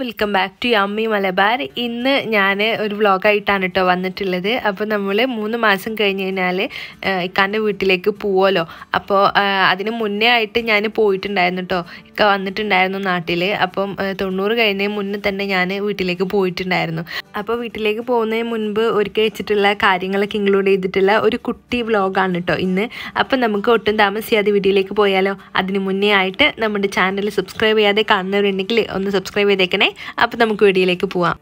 welcome back to yummy Malabar ഇന്ന് ഞാൻ ഒരു വ്ളോഗായിട്ടാണ് കേട്ടോ വന്നിട്ടുള്ളത് അപ്പോൾ നമ്മൾ മൂന്ന് മാസം കഴിഞ്ഞ് കഴിഞ്ഞാൽ ഇക്കാൻ്റെ വീട്ടിലേക്ക് പോവുമല്ലോ അപ്പോൾ അതിന് മുന്നേ ആയിട്ട് ഞാൻ പോയിട്ടുണ്ടായിരുന്നു കേട്ടോ ഇക്ക വന്നിട്ടുണ്ടായിരുന്നു നാട്ടിൽ അപ്പം ആ, തൊണ്ണൂറ് കഴിഞ്ഞതിന് മുന്നേ തന്നെ ഞാൻ വീട്ടിലേക്ക് പോയിട്ടുണ്ടായിരുന്നു അപ്പോൾ വീട്ടിലേക്ക് പോകുന്നതിന് മുൻപ് ഒരുക്കി വെച്ചിട്ടുള്ള കാര്യങ്ങളൊക്കെ ഇൻക്ലൂഡ് ചെയ്തിട്ടുള്ള ഒരു കുട്ടി വ്ളോഗാണ് കേട്ടോ ഇന്ന് അപ്പം നമുക്ക് ഒട്ടും താമസിയാതെ വീഡിയോയിലേക്ക് പോയാലോ അതിന് മുന്നേ ആയിട്ട് നമ്മുടെ ചാനൽ സബ്സ്ക്രൈബ് ചെയ്യാതെ കാണുന്നവരുണ്ടെങ്കിൽ ഒന്ന് സബ്സ്ക്രൈബ് ചെയ്തേക്കണേ അപ്പം നമുക്ക് വീഡിയോയിലേക്ക് പോവാം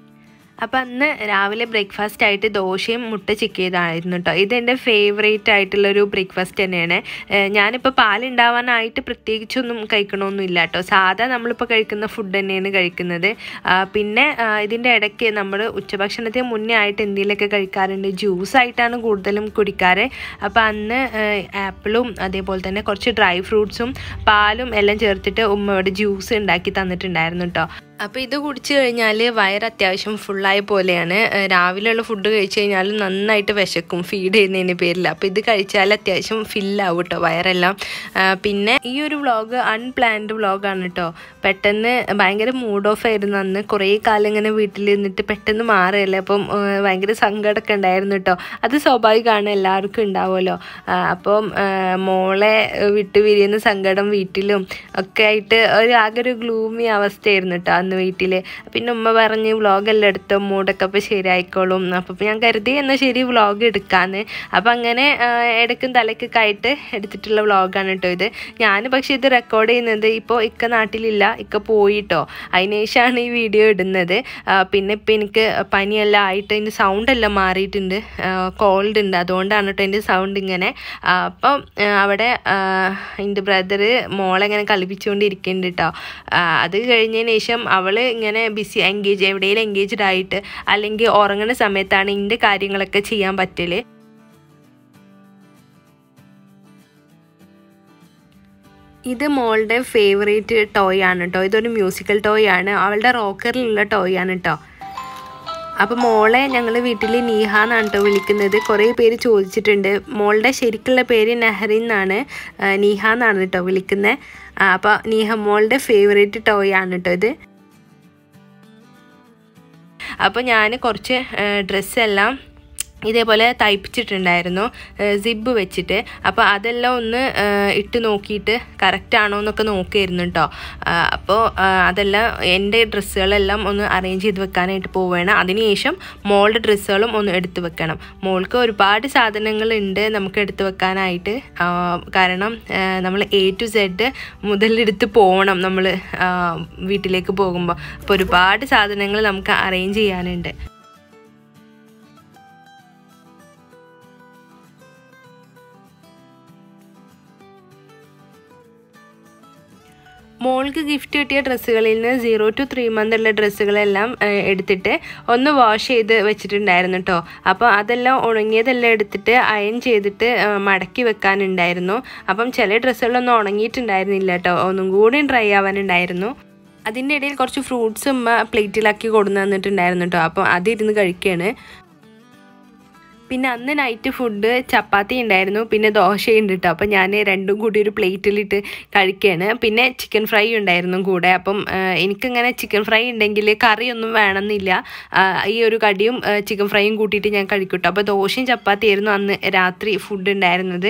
അപ്പം അന്ന് രാവിലെ ബ്രേക്ക്ഫാസ്റ്റ് ആയിട്ട് ദോശയും മുട്ട ചിക്കിയതായിരുന്നു കേട്ടോ ഇതെൻ്റെ ഫേവറേറ്റ് ആയിട്ടുള്ളൊരു ബ്രേക്ക്ഫാസ്റ്റ് തന്നെയാണ് ഏഹ് ഞാനിപ്പോൾ പാലുണ്ടാവാനായിട്ട് പ്രത്യേകിച്ചൊന്നും കഴിക്കണമൊന്നുമില്ല കേട്ടോ സാധാ നമ്മളിപ്പോൾ കഴിക്കുന്ന ഫുഡ് തന്നെയാണ് കഴിക്കുന്നത് ആ, പിന്നെ ആ, ഇതിൻ്റെ ഇടയ്ക്ക് നമ്മൾ ഉച്ചഭക്ഷണത്തിന് മുന്നേ ആയിട്ട് എന്തെങ്കിലുമൊക്കെ കഴിക്കാറുണ്ട് ജ്യൂസായിട്ടാണ് കൂടുതലും കുടിക്കാറ് അപ്പോൾ അന്ന് ആപ്പിളും അതേപോലെ തന്നെ കുറച്ച് ഡ്രൈ ഫ്രൂട്ട്സും പാലും എല്ലാം ചേർത്തിട്ട് ഉമ്മ ഇവിടെ ജ്യൂസ് ഉണ്ടാക്കി തന്നിട്ടുണ്ടായിരുന്നു കേട്ടോ അപ്പോൾ ഇത് കുടിച്ചു കഴിഞ്ഞാൽ വയറ് അത്യാവശ്യം ഫുള്ളായ പോലെയാണ് ഏഹ് രാവിലെയുള്ള ഫുഡ് കഴിച്ചു കഴിഞ്ഞാൽ നന്നായിട്ട് വിശക്കും ഫീഡ് ചെയ്യുന്നതിന് പേരിൽ അപ്പോൾ ഇത് കഴിച്ചാൽ അത്യാവശ്യം ഫില്ലാവും കേട്ടോ വയറെല്ലാം ആ, പിന്നെ ഈ ഒരു വ്ളോഗ് അൺപ്ലാൻഡ് വ്ളോഗാണ് കേട്ടോ പെട്ടെന്ന് ഭയങ്കര മൂഡ് ഓഫ് ആയിരുന്നു അന്ന് കുറേ കാലം ഇങ്ങനെ വീട്ടിൽ നിന്നിട്ട് പെട്ടെന്ന് മാറുകയല്ലേ അപ്പം ഏഹ് ഭയങ്കര സങ്കടമൊക്കെ ഉണ്ടായിരുന്നു കേട്ടോ അത് സ്വാഭാവികമാണ് എല്ലാവർക്കും ഉണ്ടാവുമല്ലോ ആ, അപ്പം ഏഹ് മോളെ വിട്ട് പിരിയുന്ന സങ്കടം വീട്ടിലും ഒക്കെ ആയിട്ട് ഒരു ആകെ ഒരു ഗ്ലൂമി അവസ്ഥയായിരുന്നു കേട്ടോ അന്ന് വീട്ടിൽ പിന്നെ ഉമ്മ പറഞ്ഞ് വ്ളോഗെല്ലാം എടുത്തോ മൂടൊക്കെ അപ്പോൾ ശരിയായിക്കോളും അപ്പം ഞാൻ കരുതി എന്നാൽ ശരി വ്ളോഗ് എടുക്കാന്ന് അപ്പം അങ്ങനെ ആ, ഇടയ്ക്കും തലക്കൊക്കെ ആയിട്ട് എടുത്തിട്ടുള്ള വ്ളോഗാണ് കേട്ടോ ഇത് ഞാൻ പക്ഷേ ഇത് റെക്കോർഡ് ചെയ്യുന്നത് ഇപ്പോൾ ഇക്ക നാട്ടിലില്ല ഇക്ക പോയിട്ടോ അതിനുശേഷമാണ് ഈ വീഡിയോ ഇടുന്നത് ആ, പിന്നെ ഇപ്പം എനിക്ക് പനിയെല്ലാം ആയിട്ട് അതിൻ്റെ സൗണ്ട് എല്ലാം മാറിയിട്ടുണ്ട് കോൾഡ് ഉണ്ട് അതുകൊണ്ടാണ് കേട്ടോ എൻ്റെ സൗണ്ട് ഇങ്ങനെ ആ, അപ്പം ആ, അവിടെ ആ, എൻ്റെ ബ്രദറ് മോളെ ഇങ്ങനെ കളിപ്പിച്ചുകൊണ്ടിരിക്കുന്നുണ്ട് കേട്ടോ ആ, അത് കഴിഞ്ഞതിന് ശേഷം അവൾ ഇങ്ങനെ ബിസി എൻഗേജ് എവിടെയെങ്കിലും എൻഗേജ്ഡ് ആയിട്ട് അല്ലെങ്കിൽ ഉറങ്ങുന്ന സമയത്താണ് ഇതിൻ്റെ കാര്യങ്ങളൊക്കെ ചെയ്യാൻ പറ്റല് ഇത് മോളുടെ ഫേവറേറ്റ് ടോയ് ആണ് കേട്ടോ ഇതൊരു മ്യൂസിക്കൽ ടോയ് ആണ് അവളുടെ റോക്കറിലുള്ള ടോയ് ആണ് കേട്ടോ അപ്പോൾ മോളെ ഞങ്ങൾ വീട്ടിൽ നീഹ എന്നാണ് കേട്ടോ വിളിക്കുന്നത് കുറേ പേര് ചോദിച്ചിട്ടുണ്ട് മോളുടെ ശരിക്കുള്ള പേര് നെഹറിൻ എന്നാണ് ആ, നീഹ എന്നാണ് കേട്ടോ വിളിക്കുന്നത് അപ്പോൾ നീഹ മോളുടെ ഫേവറേറ്റ് ടോയ് ആണ് കേട്ടോ ഇത് അപ്പോൾ ഞാൻ കുറച്ച് ഡ്രസ്സെല്ലാം ഇതേപോലെ തയ്പ്പിച്ചിട്ടുണ്ടായിരുന്നു സിബ് വെച്ചിട്ട് അപ്പോൾ അതെല്ലാം ഒന്ന് ആ, ഇട്ട് നോക്കിയിട്ട് കറക്റ്റ് ആണോ എന്നൊക്കെ നോക്കിയിരുന്നു കേട്ടോ അപ്പോൾ അതെല്ലാം എൻ്റെ ഡ്രസ്സുകളെല്ലാം ഒന്ന് അറേഞ്ച് ചെയ്ത് വെക്കാനായിട്ട് പോവുകയാണ് അതിനുശേഷം മോളുടെ ഡ്രസ്സുകളും ഒന്ന് എടുത്ത് വെക്കണം മോൾക്ക് ഒരുപാട് സാധനങ്ങളുണ്ട് നമുക്ക് എടുത്ത് വെക്കാനായിട്ട് ആ, കാരണം നമ്മൾ എ ടു സെഡ് മുതലെടുത്ത് പോകണം നമ്മൾ വീട്ടിലേക്ക് പോകുമ്പോൾ അപ്പോൾ ഒരുപാട് സാധനങ്ങൾ നമുക്ക് അറേഞ്ച് ചെയ്യാനുണ്ട് മോൾക്ക് ഗിഫ്റ്റ് കിട്ടിയ ഡ്രസ്സുകളിൽ നിന്ന് സീറോ ടു ത്രീ മന്ത് ഉള്ള ഡ്രസ്സുകളെല്ലാം ഏഹ്, എടുത്തിട്ട് ഒന്ന് വാഷ് ചെയ്ത് വെച്ചിട്ടുണ്ടായിരുന്നു കേട്ടോ അപ്പോൾ അതെല്ലാം ഉണങ്ങിയതെല്ലാം എടുത്തിട്ട് അയൺ ചെയ്തിട്ട് ഏഹ്, മടക്കി വെക്കാനുണ്ടായിരുന്നു അപ്പം ചില ഡ്രസ്സുകളൊന്നും ഉണങ്ങിയിട്ടുണ്ടായിരുന്നില്ല കേട്ടോ ഒന്നും കൂടി ഡ്രൈ ആവാനുണ്ടായിരുന്നു അതിൻ്റെ ഇടയിൽ കുറച്ച് ഫ്രൂട്ട്സ് ഉമ്മ പ്ലേറ്റിലാക്കി കൊടുന്നു തന്നിട്ടുണ്ടായിരുന്നു കേട്ടോ അപ്പോൾ അതിരുന്ന് കഴിക്കുകയാണ് പിന്നെ അന്ന് നൈറ്റ് ഫുഡ് ചപ്പാത്തി ഉണ്ടായിരുന്നു പിന്നെ ദോശയുണ്ട് കേട്ടോ അപ്പം ഞാൻ രണ്ടും കൂടി ഒരു പ്ലേറ്റിലിട്ട് കഴിക്കുകയാണ് പിന്നെ ചിക്കൻ ഫ്രൈ ഉണ്ടായിരുന്നു കൂടെ അപ്പം ആ, എനിക്കിങ്ങനെ ചിക്കൻ ഫ്രൈ ഉണ്ടെങ്കിൽ കറിയൊന്നും വേണമെന്നില്ല ആ, ഈ ഒരു കടിയും ആ, ചിക്കൻ ഫ്രൈയും കൂട്ടിയിട്ട് ഞാൻ കഴിക്കും കേട്ടോ അപ്പോൾ ദോശയും ചപ്പാത്തിയായിരുന്നു അന്ന് രാത്രി ഫുഡ് ഉണ്ടായിരുന്നത്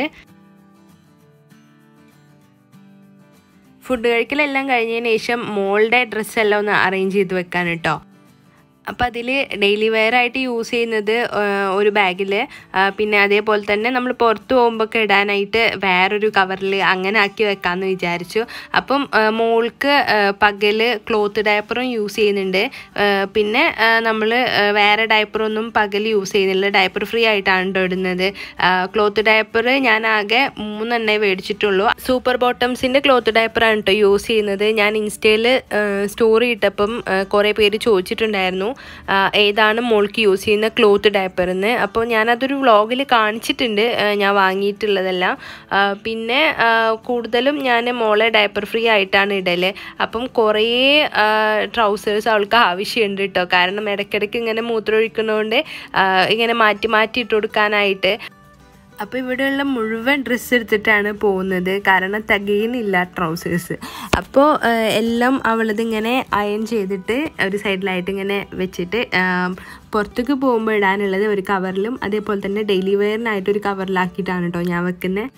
ഫുഡ് കഴിക്കലെല്ലാം കഴിഞ്ഞതിന് ശേഷം മോളുടെ ഡ്രസ്സെല്ലാം ഒന്ന് അറേഞ്ച് ചെയ്ത് വെക്കാൻ കേട്ടോ അപ്പം അതിൽ ഡെയിലി വെയർ ആയിട്ട് യൂസ് ചെയ്യുന്നത് ആ, ഒരു ബാഗിൽ പിന്നെ അതേപോലെ തന്നെ നമ്മൾ പുറത്ത് പോകുമ്പോൾ ഇടാനായിട്ട് വേറൊരു കവറിൽ അങ്ങനെ ആക്കി വെക്കാമെന്ന് വിചാരിച്ചു അപ്പം ആ, മോൾക്ക് ആ, പകല് ക്ലോത്ത് ഡയപ്പറും യൂസ് ചെയ്യുന്നുണ്ട് ആ, പിന്നെ നമ്മൾ വേറെ ഡയപ്പറൊന്നും പകൽ യൂസ് ചെയ്യുന്നില്ല ഡയപ്പർ ഫ്രീ ആയിട്ടാണ് കേട്ടോ ഇടുന്നത് ക്ലോത്ത് ഡയപ്പർ ഞാൻ ആകെ മൂന്നെണ്ണേ മേടിച്ചിട്ടുള്ളൂ സൂപ്പർ ബോട്ടംസിൻ്റെ ക്ലോത്ത് ഡയപ്പറാണ് കേട്ടോ യൂസ് ചെയ്യുന്നത് ഞാൻ ഇൻസ്റ്റയിൽ സ്റ്റോറി ഇട്ടപ്പം ആ, കുറേ പേര് ചോദിച്ചിട്ടുണ്ടായിരുന്നു ആ, ഏതാണ് മോൾക്ക് യൂസ് ചെയ്യുന്ന ക്ലോത്ത് ഡയപ്പർ എന്ന് അപ്പോൾ ഞാനതൊരു വ്ളോഗിൽ കാണിച്ചിട്ടുണ്ട് ആ, ഞാൻ വാങ്ങിയിട്ടുള്ളതെല്ലാം ആ, പിന്നെ ആ, കൂടുതലും ഞാൻ മോളെ ഡയപ്പർ ഫ്രീ ആയിട്ടാണ് ഇടല് അപ്പം കുറേ ട്രൗസേഴ്സ് അവൾക്ക് ആവശ്യമുണ്ട് കേട്ടോ കാരണം ഇടയ്ക്കിടയ്ക്ക് ഇങ്ങനെ മൂത്രമൊഴിക്കുന്നതുകൊണ്ട് ആ, ഇങ്ങനെ മാറ്റി മാറ്റി ഇട്ട് കൊടുക്കാനായിട്ട് അപ്പോൾ ഇവിടെയുള്ള മുഴുവൻ ഡ്രസ്സ് എടുത്തിട്ടാണ് പോകുന്നത് കാരണം തികയുന്നില്ല ട്രൗസേഴ്സ് അപ്പോൾ എല്ലാം അവളതിങ്ങനെ അയൺ ചെയ്തിട്ട് ഒരു സൈഡിലായിട്ട് ഇങ്ങനെ വെച്ചിട്ട് ആം, പുറത്തേക്ക് പോകുമ്പോൾ ഇടാനുള്ളത് ഒരു കവറിലും അതേപോലെ തന്നെ ഡെയിലി വെയറിനായിട്ട് ഒരു കവറിലാക്കിയിട്ടാണ് കേട്ടോ ഞാൻ വെക്കുന്നത്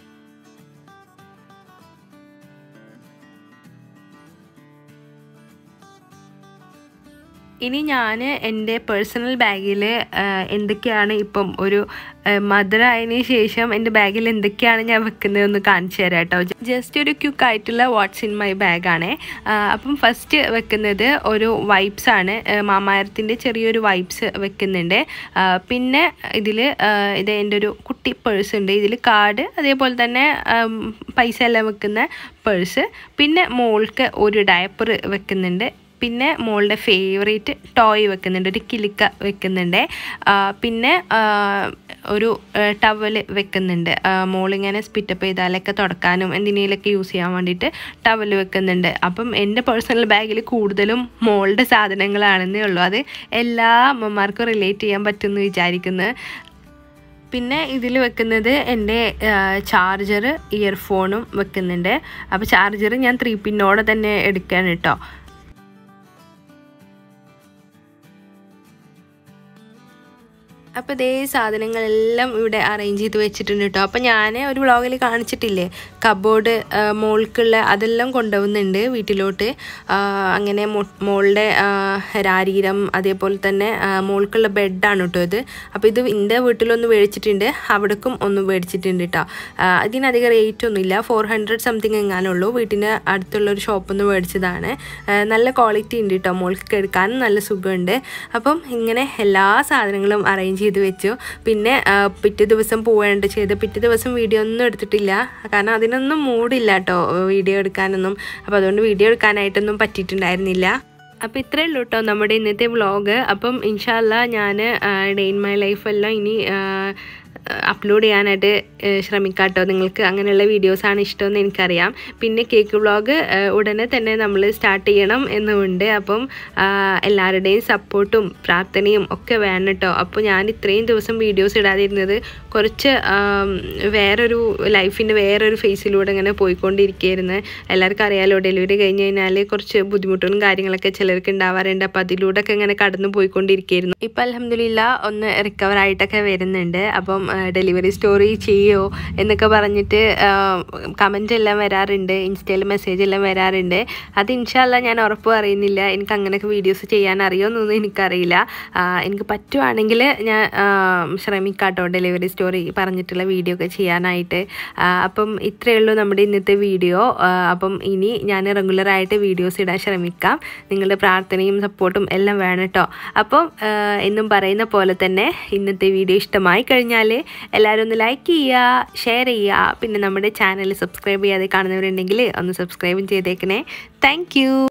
ഇനി ഞാൻ എൻ്റെ പേഴ്സണൽ ബാഗിൽ എന്തൊക്കെയാണ് ഇപ്പം ഒരു മദർ ആയതിനു ശേഷം എൻ്റെ ബാഗിൽ എന്തൊക്കെയാണ് ഞാൻ വെക്കുന്നതെന്ന് കാണിച്ചു തരാം കേട്ടോ ജസ്റ്റ് ഒരു ക്യുക്ക് ആയിട്ടുള്ള വാട്ട്സ് ഇൻ മൈ ബാഗാണ് അപ്പം ഫസ്റ്റ് വെക്കുന്നത് ഒരു വൈപ്സ് ആണ് മാമാരത്തിൻ്റെ ചെറിയൊരു വൈപ്സ് വെക്കുന്നുണ്ട് ആ, പിന്നെ ഇതിൽ ഇത് എൻ്റെ ഒരു കുട്ടി പേഴ്സ് ഉണ്ട് ഇതിൽ കാർഡ് അതേപോലെ തന്നെ ആം, പൈസ എല്ലാം വെക്കുന്ന പേഴ്സ് പിന്നെ മോൾക്ക് ഒരു ഡയപ്പർ വെക്കുന്നുണ്ട് പിന്നെ മോളുടെ ഫേവറേറ്റ് ടോയ് വെക്കുന്നുണ്ട് ഒരു കിലുക്ക വെക്കുന്നുണ്ട് ആ, പിന്നെ ആ, ഒരു ടവല് വെക്കുന്നുണ്ട് ആ, മോളിങ്ങനെ സ്പിറ്റപ്പ് ചെയ്താലൊക്കെ തുടക്കാനും എന്തിനേലൊക്കെ യൂസ് ചെയ്യാൻ വേണ്ടിയിട്ട് ടവൽ വെക്കുന്നുണ്ട് അപ്പം എൻ്റെ പേഴ്സണൽ ബാഗിൽ കൂടുതലും മോളുടെ സാധനങ്ങളാണെന്നേ ഉള്ളൂ അത് എല്ലാ അമ്മമാർക്കും റിലേറ്റ് ചെയ്യാൻ പറ്റുമെന്ന് വിചാരിക്കുന്നു പിന്നെ ഇതിൽ വെക്കുന്നത് എൻ്റെ ചാർജർ ഇയർഫോണും വെക്കുന്നുണ്ട് അപ്പോൾ ചാർജർ ഞാൻ ത്രീ പിന്നോടെ തന്നെ എടുക്കുകയാണ് കേട്ടോ അപ്പോൾ ഇതേ സാധനങ്ങളെല്ലാം ഇവിടെ അറേഞ്ച് ചെയ്ത് വെച്ചിട്ടുണ്ട് കേട്ടോ അപ്പോൾ ഞാൻ ഒരു വ്ളോഗിൽ കാണിച്ചിട്ടില്ലേ കബോർഡ് മോൾക്കുള്ള അതെല്ലാം കൊണ്ടുപോകുന്നുണ്ട് വീട്ടിലോട്ട് ആ, അങ്ങനെ മോ- മോളുടെ ആ, രാരീരം അതേപോലെ തന്നെ ആ, മോൾക്കുള്ള ബെഡാണ് കേട്ടോ ഇത് അപ്പോൾ ഇത് എൻ്റെ വീട്ടിലൊന്ന് മേടിച്ചിട്ടുണ്ട് അവിടേക്കും ഒന്ന് മേടിച്ചിട്ടുണ്ട് കേട്ടോ ആ, ഇതിനധികം റേറ്റ് ഒന്നുമില്ല ഫോർ ഹൺഡ്രഡ് സംതിങ് എങ്ങാനുള്ളൂ വീട്ടിൻ്റെ അടുത്തുള്ള ഒരു ഷോപ്പിൽ നിന്ന് മേടിച്ചതാണ് ആ, നല്ല ക്വാളിറ്റി ഉണ്ട് കേട്ടോ മോൾക്ക് എടുക്കാനും നല്ല സുഖമുണ്ട് അപ്പം ഇങ്ങനെ എല്ലാ സാധനങ്ങളും അറേഞ്ച് ചെയ്ത് വെച്ചു പിന്നെ ആ, പിറ്റേ ദിവസം പോവേണ്ട ചെയ്ത് പിറ്റേ ദിവസം വീഡിയോ ഒന്നും എടുത്തിട്ടില്ല കാരണം അതിനൊന്നും മൂടില്ല കേട്ടോ വീഡിയോ എടുക്കാനൊന്നും അപ്പോൾ അതുകൊണ്ട് വീഡിയോ എടുക്കാനായിട്ടൊന്നും പറ്റിയിട്ടുണ്ടായിരുന്നില്ല അപ്പോൾ ഇത്രയേ ഉള്ളൂ കേട്ടോ നമ്മുടെ ഇന്നത്തെ വ്ളോഗ് അപ്പം ഇൻഷാല്ല ഞാൻ ഡേ ഇൻ മൈ ലൈഫെല്ലാം ഇനി അപ്ലോഡ് ചെയ്യാനായിട്ട് ഏഹ്, ശ്രമിക്കാം കേട്ടോ നിങ്ങൾക്ക് അങ്ങനെയുള്ള വീഡിയോസാണ് ഇഷ്ടമെന്ന് എനിക്കറിയാം പിന്നെ കേക്ക് വ്ളോഗ് ഉടനെ തന്നെ നമ്മൾ സ്റ്റാർട്ട് ചെയ്യണം എന്നുമുണ്ട് അപ്പം ആ, എല്ലാവരുടെയും സപ്പോർട്ടും പ്രാർത്ഥനയും ഒക്കെ വേണം കേട്ടോ അപ്പോൾ ഞാൻ ഇത്രയും ദിവസം വീഡിയോസ് ഇടാതിരുന്നത് കുറച്ച് ആം, വേറൊരു ലൈഫിൻ്റെ വേറൊരു ഫേസിലൂടെ ഇങ്ങനെ പോയിക്കൊണ്ടിരിക്കുകയായിരുന്നു എല്ലാവർക്കും അറിയാലോ ഡെലിവറി കഴിഞ്ഞ് കഴിഞ്ഞാൽ കുറച്ച് ബുദ്ധിമുട്ടും കാര്യങ്ങളൊക്കെ ചിലർക്ക് ഉണ്ടാവാറുണ്ട് അപ്പോൾ അതിലൂടെ ഒക്കെ ഇങ്ങനെ കടന്നു പോയിക്കൊണ്ടിരിക്കുകയായിരുന്നു ഇപ്പം അലഹമില്ല ഒന്ന് റിക്കവർ ആയിട്ടൊക്കെ വരുന്നുണ്ട് അപ്പം ഡെലിവറി സ്റ്റോറി ചെയ്യോ എന്നൊക്കെ പറഞ്ഞിട്ട് കമൻ്റ് എല്ലാം വരാറുണ്ട് ഇൻസ്റ്റയിൽ മെസ്സേജ് എല്ലാം വരാറുണ്ട് അത് ഇൻഷാല്ല ഞാൻ ഉറപ്പ് പറയുന്നില്ല എനിക്ക് അങ്ങനെയൊക്കെ വീഡിയോസ് ചെയ്യാൻ അറിയുമെന്നൊന്നും എനിക്കറിയില്ല ആ, എനിക്ക് പറ്റുവാണെങ്കിൽ ഞാൻ ആ, ശ്രമിക്കാം കേട്ടോ ഡെലിവറി സ്റ്റോറി പറഞ്ഞിട്ടുള്ള വീഡിയോ ഒക്കെ ചെയ്യാനായിട്ട് ആ, അപ്പം ഇത്രയേ ഉള്ളൂ നമ്മുടെ ഇന്നത്തെ വീഡിയോ ആ, അപ്പം ഇനി ഞാൻ റെഗുലറായിട്ട് വീഡിയോസ് ഇടാൻ ശ്രമിക്കാം നിങ്ങളുടെ പ്രാർത്ഥനയും സപ്പോർട്ടും എല്ലാം വേണം കേട്ടോ അപ്പം ആ, എന്നും പറയുന്ന പോലെ തന്നെ ഇന്നത്തെ വീഡിയോ ഇഷ്ടമായി കഴിഞ്ഞാൽ എല്ലാവരും ഒന്ന് ലൈക്ക് ചെയ്യുക ഷെയർ ചെയ്യുക പിന്നെ നമ്മുടെ ചാനൽ സബ്സ്ക്രൈബ് ചെയ്യാതെ കാണുന്നവരുണ്ടെങ്കിൽ ഒന്ന് സബ്സ്ക്രൈബും ചെയ്തേക്കണേ താങ്ക്